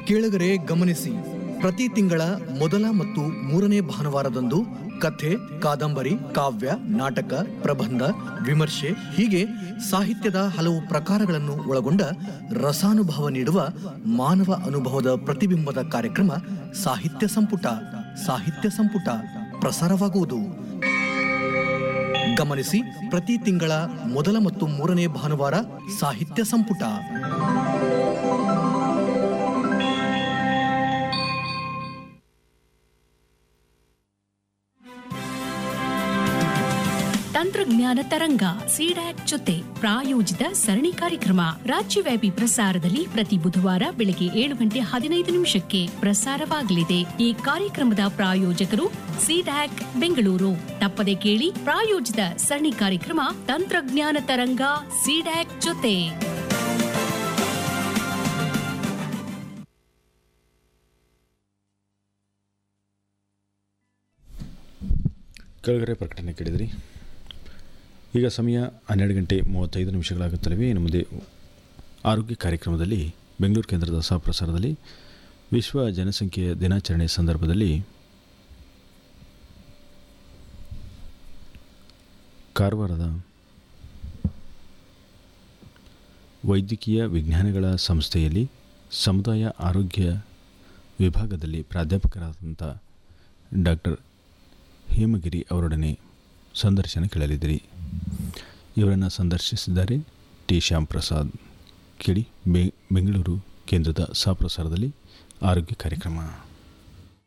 ಕೇಳುಗರೆ ಗಮನಿಸಿ ಪ್ರತಿ ತಿಂಗಳ ಮೊದಲ ಮತ್ತು ಮೂರನೇ ಭಾನುವಾರದಂದು ಕಥೆ ಕಾದಂಬರಿ ಕಾವ್ಯ ನಾಟಕ ಪ್ರಬಂಧ ವಿಮರ್ಶೆ ಹೀಗೆ ಸಾಹಿತ್ಯದ ಹಲವು ಪ್ರಕಾರಗಳನ್ನು ಒಳಗೊಂಡ ರಸಾನುಭವ ನೀಡುವ ಮಾನವ ಅನುಭವದ ಪ್ರತಿಬಿಂಬದ ಕಾರ್ಯಕ್ರಮ ಸಾಹಿತ್ಯ ಸಂಪುಟ ಸಾಹಿತ್ಯ ಸಂಪುಟ ಪ್ರಸಾರವಾಗುವುದು ಗಮನಿಸಿ ಪ್ರತಿ ತಿಂಗಳ ಮೊದಲ ಮತ್ತು ಮೂರನೇ ಭಾನುವಾರ ಸಾಹಿತ್ಯ ಸಂಪುಟ ತಂತ್ರಜ್ಞಾನ ತರಂಗ ಸಿಡ್ಯಾಕ್ ಜೊತೆ ಪ್ರಾಯೋಜಿತ ಸರಣಿ ಕಾರ್ಯಕ್ರಮ ರಾಜ್ಯವ್ಯಾಪಿ ಪ್ರಸಾರದಲ್ಲಿ ಪ್ರತಿ ಬುಧವಾರ ಬೆಳಗ್ಗೆ ಏಳು ಗಂಟೆ ಹದಿನೈದು ನಿಮಿಷಕ್ಕೆ ಪ್ರಸಾರವಾಗಲಿದೆ ಈ ಕಾರ್ಯಕ್ರಮದ ಪ್ರಾಯೋಜಕರು ಸಿಡ್ಯಾಕ್ ಬೆಂಗಳೂರು ತಪ್ಪದೆ ಕೇಳಿ ಪ್ರಾಯೋಜಿತ ಸರಣಿ ಕಾರ್ಯಕ್ರಮ ತಂತ್ರಜ್ಞಾನ ತರಂಗ ಸಿಡ್ಯಾಕ್ ಜೊತೆ ಕೆಳಗಡೆ ಪ್ರಕಟಣೆ ಕೇಳಿದ್ರಿ ಈಗ ಸಮಯ ಹನ್ನೆರಡು ಗಂಟೆ ಮೂವತ್ತೈದು ನಿಮಿಷಗಳಾಗುತ್ತಲಿವೆ ಇನ್ನು ಮುಂದೆ ಆರೋಗ್ಯ ಕಾರ್ಯಕ್ರಮದಲ್ಲಿ ಬೆಂಗಳೂರು ಕೇಂದ್ರದ ಸಹಪ್ರಸಾರದಲ್ಲಿ ವಿಶ್ವ ಜನಸಂಖ್ಯೆಯ ದಿನಾಚರಣೆ ಸಂದರ್ಭದಲ್ಲಿ ಕಾರವಾರದ ವೈದ್ಯಕೀಯ ವಿಜ್ಞಾನಗಳ ಸಂಸ್ಥೆಯಲ್ಲಿ ಸಮುದಾಯ ಆರೋಗ್ಯ ವಿಭಾಗದಲ್ಲಿ ಪ್ರಾಧ್ಯಾಪಕರಾದಂಥ ಡಾಕ್ಟರ್ ಹೇಮಗಿರಿ ಅವರೊಡನೆ ಸಂದರ್ಶನ ಕೇಳಲಿದ್ದೀರಿ ಇವರನ್ನು ಸಂದರ್ಶಿಸಿದ್ದಾರೆ ಟಿ ಶ್ಯಾಮ್ ಪ್ರಸಾದ್ ಕೇಳಿ ಬೆ ಬೆಂಗಳೂರು ಕೇಂದ್ರದ ಸಹಪ್ರಸಾರದಲ್ಲಿ ಆರೋಗ್ಯ ಕಾರ್ಯಕ್ರಮ